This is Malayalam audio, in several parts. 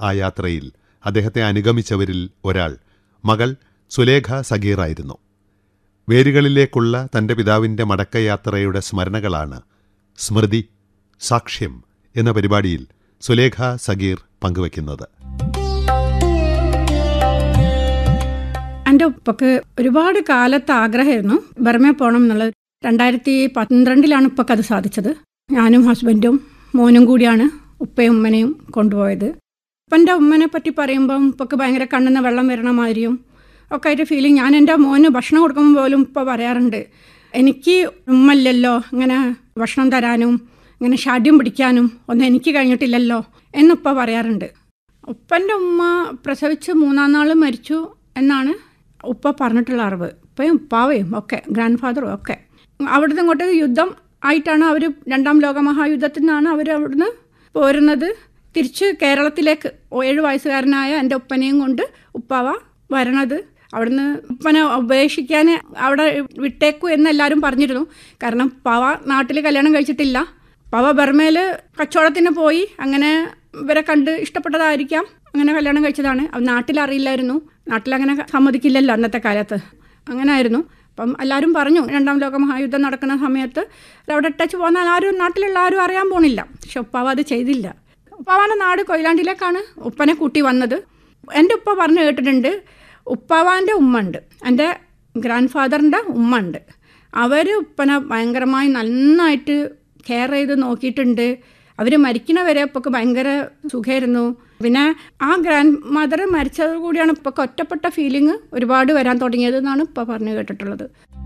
ആ യാത്രയിൽ അദ്ദേഹത്തെ അനുഗമിച്ചവരിൽ ഒരാൾ മകൾ സുലേഖ സഗീറായിരുന്നു വേരുകളിലേക്കുള്ള തന്റെ പിതാവിന്റെ മടക്കയാത്രയുടെ സ്മരണകളാണ് സ്മൃതി സാക്ഷ്യം എന്ന പരിപാടിയിൽ സുലേഖ സഗീർ പങ്കുവയ്ക്കുന്നത് എൻ്റെ ഉപ്പക്ക് ഒരുപാട് കാലത്ത് ആഗ്രഹമായിരുന്നു ബർമയിൽ പോകണം എന്നുള്ളത് രണ്ടായിരത്തി പന്ത്രണ്ടിലാണ് ഉപ്പക്ക് അത് സാധിച്ചത് ഞാനും ഹസ്ബൻഡും മോനും കൂടിയാണ് ഉപ്പയും ഉമ്മനെയും കൊണ്ടുപോയത് ഉപ്പൻ്റെ ഉമ്മനെ പറ്റി പറയുമ്പം ഉപ്പക്ക് ഭയങ്കര കണ്ണിന്ന് വെള്ളം വരണ മാതിരിയും ഒക്കെ ആയിട്ട് ഫീലിംഗ് ഞാൻ എൻ്റെ മോന് ഭക്ഷണം കൊടുക്കുമ്പോൾ പോലും ഉപ്പ പറയാറുണ്ട് എനിക്ക് ഉമ്മല്ലല്ലോ ഇങ്ങനെ ഭക്ഷണം തരാനും ഇങ്ങനെ ഷാഢ്യം പിടിക്കാനും ഒന്നും എനിക്ക് കഴിഞ്ഞിട്ടില്ലല്ലോ എന്നുപ്പ പറയാറുണ്ട് ഉപ്പൻ്റെ ഉമ്മ പ്രസവിച്ച് മൂന്നാം നാൾ മരിച്ചു എന്നാണ് ഉപ്പ പറഞ്ഞിട്ടുള്ള അറിവ് ഉപ്പയും ഉപ്പാവയും ഒക്കെ ഗ്രാൻഡ് ഫാദറും ഒക്കെ അവിടുന്ന് ഇങ്ങോട്ട് യുദ്ധം ആയിട്ടാണ് അവർ രണ്ടാം ലോകമഹായുദ്ധത്തിൽ നിന്നാണ് അവർ അവിടുന്ന് പോരുന്നത് തിരിച്ച് കേരളത്തിലേക്ക് ഏഴ് വയസ്സുകാരനായ എൻ്റെ ഉപ്പനെയും കൊണ്ട് ഉപ്പാവ വരണത് അവിടുന്ന് ഉപ്പനെ ഉപേക്ഷിക്കാൻ അവിടെ വിട്ടേക്കു എന്ന് എല്ലാവരും പറഞ്ഞിരുന്നു കാരണം പവ നാട്ടിൽ കല്യാണം കഴിച്ചിട്ടില്ല പവ ബർമയിൽ കച്ചവടത്തിന് പോയി അങ്ങനെ ഇവരെ കണ്ട് ഇഷ്ടപ്പെട്ടതായിരിക്കാം അങ്ങനെ കല്യാണം കഴിച്ചതാണ് അത് നാട്ടിലറിയില്ലായിരുന്നു നാട്ടിലങ്ങനെ സമ്മതിക്കില്ലല്ലോ അന്നത്തെ കാലത്ത് അങ്ങനെ ആയിരുന്നു അപ്പം എല്ലാവരും പറഞ്ഞു രണ്ടാം ലോക മഹായുദ്ധം നടക്കുന്ന സമയത്ത് അവിടെ ഇട്ടച്ച് പോന്നാൽ ആരും നാട്ടിലുള്ള ആരും അറിയാൻ പോണില്ല പക്ഷെ ഉപ്പാവ അത് ചെയ്തില്ല ഉപ്പാവാൻ്റെ നാട് കൊയിലാണ്ടിലേക്കാണ് ഉപ്പനെ കൂട്ടി വന്നത് എൻ്റെ ഉപ്പ പറഞ്ഞു കേട്ടിട്ടുണ്ട് ഉപ്പാവാൻ്റെ ഉമ്മ ഉണ്ട് എൻ്റെ ഗ്രാൻഡ് ഫാദറിൻ്റെ ഉമ്മ ഉണ്ട് അവർ ഉപ്പനെ ഭയങ്കരമായി നന്നായിട്ട് കെയർ ചെയ്ത് നോക്കിയിട്ടുണ്ട് അവർ മരിക്കണവരെ ഇപ്പൊക്ക് ഭയങ്കര സുഖമായിരുന്നു പിന്നെ ആ ഗ്രാൻഡ് മദർ മരിച്ചത് കൂടിയാണ് ഇപ്പൊക്കെ ഒറ്റപ്പെട്ട ഫീലിംഗ് ഒരുപാട് വരാൻ തുടങ്ങിയത് എന്നാണ് ഇപ്പം പറഞ്ഞു കേട്ടിട്ടുള്ളത്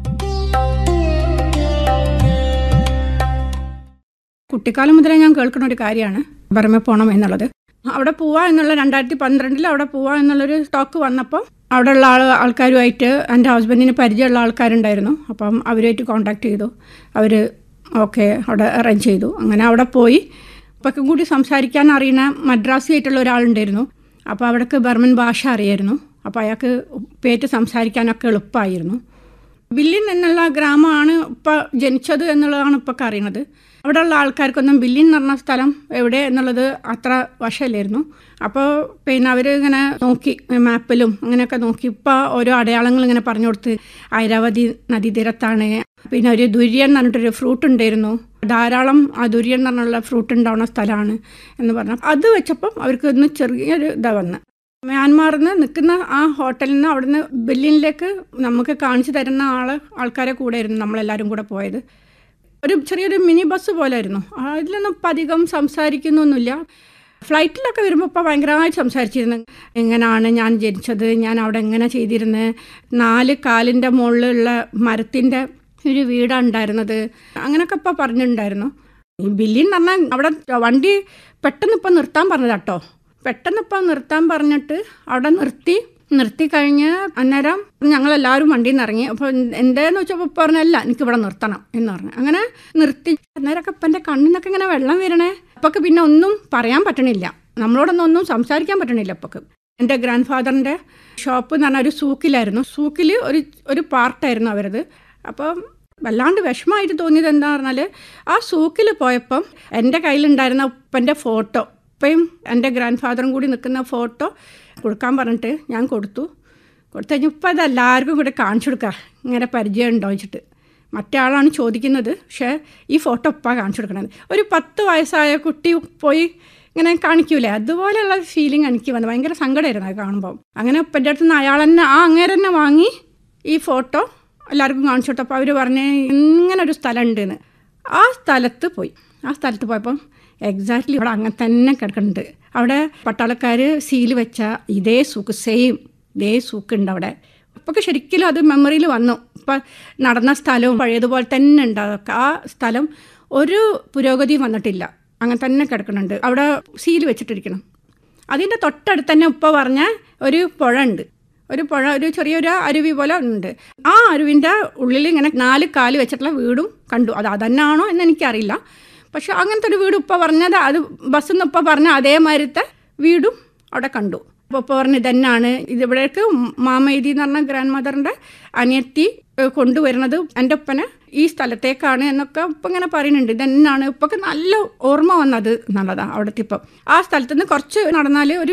കുട്ടിക്കാലം മുതലേ ഞാൻ കേൾക്കുന്ന ഒരു കാര്യമാണ് ബർമ പോകണം എന്നുള്ളത് അവിടെ പോവാ എന്നുള്ള രണ്ടായിരത്തി പന്ത്രണ്ടിൽ അവിടെ പോവാ എന്നുള്ളൊരു സ്റ്റോക്ക് വന്നപ്പോൾ അവിടെയുള്ള ആൾ ആൾക്കാരുമായിട്ട് എൻ്റെ ഹസ്ബൻഡിന് പരിചയമുള്ള ആൾക്കാരുണ്ടായിരുന്നു അപ്പം അവരുമായിട്ട് കോണ്ടാക്ട് ചെയ്തു അവർ ഓക്കെ അവിടെ അറേഞ്ച് ചെയ്തു അങ്ങനെ അവിടെ പോയി ഇപ്പൊക്കും കൂടി സംസാരിക്കാൻ അറിയുന്ന മദ്രാസി ആയിട്ടുള്ള ഒരാളുണ്ടായിരുന്നു അപ്പോൾ അവിടേക്ക് ബർമൻ ഭാഷ അറിയായിരുന്നു അപ്പോൾ അയാൾക്ക് പേറ്റ് സംസാരിക്കാനൊക്കെ എളുപ്പമായിരുന്നു ബില്ലിൻ എന്നുള്ള ഗ്രാമമാണ് ഇപ്പോൾ ജനിച്ചത് എന്നുള്ളതാണ് ഇപ്പോൾ അറിയുന്നത് അവിടെയുള്ള ആൾക്കാർക്കൊന്നും ബില്ലിൻ എന്ന് പറഞ്ഞ സ്ഥലം എവിടെ എന്നുള്ളത് അത്ര വശമില്ലായിരുന്നു അപ്പോൾ പിന്നെ അവർ ഇങ്ങനെ നോക്കി മാപ്പിലും അങ്ങനെയൊക്കെ നോക്കി ഇപ്പോൾ ഓരോ അടയാളങ്ങൾ ഇങ്ങനെ പറഞ്ഞു കൊടുത്ത് ഐരാവതി നദീതീരത്താണ് പിന്നെ ഒരു ദുര്യൻ എന്ന് പറഞ്ഞിട്ടൊരു ഫ്രൂട്ട് ഉണ്ടായിരുന്നു ധാരാളം ആ ദുര്യൻ എന്ന് പറഞ്ഞുള്ള ഫ്രൂട്ട് ഉണ്ടാവുന്ന സ്ഥലമാണ് എന്ന് പറഞ്ഞു അത് വെച്ചപ്പം അവർക്ക് ഒന്ന് ചെറിയൊരു ഇതാ വന്ന് മ്യാൻമാറിൽ നിന്ന് നിൽക്കുന്ന ആ ഹോട്ടലിൽ നിന്ന് അവിടുന്ന് ബെല്ലിനിലേക്ക് നമുക്ക് കാണിച്ചു തരുന്ന ആൾ ആൾക്കാരെ കൂടെ ആയിരുന്നു നമ്മളെല്ലാവരും കൂടെ പോയത് ഒരു ചെറിയൊരു മിനി ബസ് പോലായിരുന്നു അതിലൊന്നും ഇപ്പം അധികം സംസാരിക്കുന്നൊന്നുമില്ല ഫ്ലൈറ്റിലൊക്കെ വരുമ്പോൾ ഇപ്പോൾ ഭയങ്കരമായിട്ട് സംസാരിച്ചിരുന്നു എങ്ങനെയാണ് ഞാൻ ജനിച്ചത് ഞാൻ അവിടെ എങ്ങനെ ചെയ്തിരുന്നത് നാല് കാലിൻ്റെ മുകളിലുള്ള മരത്തിൻ്റെ ഒരു വീടാണ് ഉണ്ടായിരുന്നത് അങ്ങനെയൊക്കെ ഇപ്പോൾ പറഞ്ഞിട്ടുണ്ടായിരുന്നു ഈ ബില്ലിൻ പറഞ്ഞാൽ അവിടെ വണ്ടി പെട്ടെന്ന് ഇപ്പം നിർത്താൻ പറഞ്ഞതാട്ടോ പെട്ടെന്ന് ഇപ്പം നിർത്താൻ പറഞ്ഞിട്ട് അവിടെ നിർത്തി നിർത്തി കഴിഞ്ഞ് അന്നേരം ഞങ്ങളെല്ലാവരും വണ്ടിയിൽ നിന്ന് ഇറങ്ങി അപ്പോൾ എന്തേന്ന് വെച്ചപ്പോൾ ഇപ്പം പറഞ്ഞല്ല എനിക്ക് ഇവിടെ നിർത്തണം എന്ന് പറഞ്ഞു അങ്ങനെ നിർത്തി അന്നേരമൊക്കെ ഇപ്പം എൻ്റെ കണ്ണിന്നൊക്കെ ഇങ്ങനെ വെള്ളം വരണേ അപ്പൊക്ക് പിന്നെ ഒന്നും പറയാൻ പറ്റണില്ല നമ്മളോടൊന്നും ഒന്നും സംസാരിക്കാൻ പറ്റണില്ല അപ്പൊക്ക് എൻ്റെ ഗ്രാൻഡ് ഫാദറിൻ്റെ ഷോപ്പ് എന്ന് പറഞ്ഞാൽ ഒരു സൂക്കിലായിരുന്നു സൂക്കിൽ ഒരു ഒരു പാർട്ടായിരുന്നു അവരത് അപ്പം വല്ലാണ്ട് വിഷമമായിട്ട് തോന്നിയത് എന്താ പറഞ്ഞാൽ ആ സൂക്കിൽ പോയപ്പം എൻ്റെ കയ്യിലുണ്ടായിരുന്ന ഉപ്പൻ്റെ ഫോട്ടോ ഉപ്പയും എൻ്റെ ഗ്രാൻഡ് ഫാദറും കൂടി നിൽക്കുന്ന ഫോട്ടോ കൊടുക്കാൻ പറഞ്ഞിട്ട് ഞാൻ കൊടുത്തു കൊടുത്തു കഴിഞ്ഞാൽ ഇപ്പം അത് എല്ലാവർക്കും കൂടെ കാണിച്ചു കൊടുക്കുക ഇങ്ങനെ പരിചയം ഉണ്ടോ വെച്ചിട്ട് മറ്റേ ആളാണ് ചോദിക്കുന്നത് പക്ഷേ ഈ ഫോട്ടോ ഉപ്പ കാണിച്ചു കൊടുക്കണത് ഒരു പത്ത് വയസ്സായ കുട്ടി പോയി ഇങ്ങനെ കാണിക്കൂലേ അതുപോലെയുള്ള ഫീലിംഗ് എനിക്ക് വന്നു ഭയങ്കര സങ്കടമായിരുന്നു അത് കാണുമ്പോൾ അങ്ങനെ ഉപ്പൻ്റെ അടുത്ത് നിന്ന് അയാൾ തന്നെ ആ അങ്ങേരെ തന്നെ വാങ്ങി ഈ ഫോട്ടോ എല്ലാവർക്കും കാണിച്ചു കൊടുത്തപ്പോൾ അവർ പറഞ്ഞ് ഇങ്ങനെ ഒരു സ്ഥലം ഉണ്ടെന്ന് ആ സ്ഥലത്ത് പോയി ആ സ്ഥലത്ത് പോയപ്പം എക്സാക്ട്ലി ഇവിടെ അങ്ങനെ തന്നെ കിടക്കുന്നുണ്ട് അവിടെ പട്ടാളക്കാർ സീല് വെച്ച ഇതേ സൂക്ക് സെയിം ഇതേ സൂക്ക് ഉണ്ട് അവിടെ ഇപ്പൊക്കെ ശരിക്കും അത് മെമ്മറിയിൽ വന്നു ഇപ്പം നടന്ന സ്ഥലവും പഴയതുപോലെ തന്നെ ഉണ്ട് അതൊക്കെ ആ സ്ഥലം ഒരു പുരോഗതിയും വന്നിട്ടില്ല അങ്ങനെ തന്നെ കിടക്കുന്നുണ്ട് അവിടെ സീല് വെച്ചിട്ടിരിക്കണം അതിൻ്റെ തൊട്ടടുത്ത് തന്നെ ഉപ്പ പറഞ്ഞ ഒരു പുഴ ഉണ്ട് ഒരു പുഴ ഒരു ചെറിയൊരു അരുവി പോലെ ഉണ്ട് ആ അരുവിൻ്റെ ഉള്ളിൽ ഇങ്ങനെ നാല് കാല് വെച്ചിട്ടുള്ള വീടും കണ്ടു അത് അതന്നാണോ എന്ന് എനിക്കറിയില്ല പക്ഷെ അങ്ങനത്തെ ഒരു വീട് ഉപ്പ പറഞ്ഞത് അത് ബസ്സിൽ നിന്ന് ഉപ്പ പറഞ്ഞ അതേമാതിരത്തെ വീടും അവിടെ കണ്ടു അപ്പോൾ ഉപ്പ പറഞ്ഞ് ഇതന്നാണ് ഇതിവിടേക്ക് മാമൈതി എന്ന് പറഞ്ഞ ഗ്രാൻഡ് മദറിൻ്റെ അനിയത്തി കൊണ്ടുവരുന്നത് എൻ്റെ ഉപ്പനെ ഈ സ്ഥലത്തേക്കാണ് എന്നൊക്കെ ഉപ്പ ഇങ്ങനെ പറയുന്നുണ്ട് ഇതെന്നാണ് ഉപ്പൊക്കെ നല്ല ഓർമ്മ വന്നത് എന്നുള്ളതാണ് അവിടുത്തെ ഇപ്പം ആ സ്ഥലത്ത് നിന്ന് കുറച്ച് നടന്നാൽ ഒരു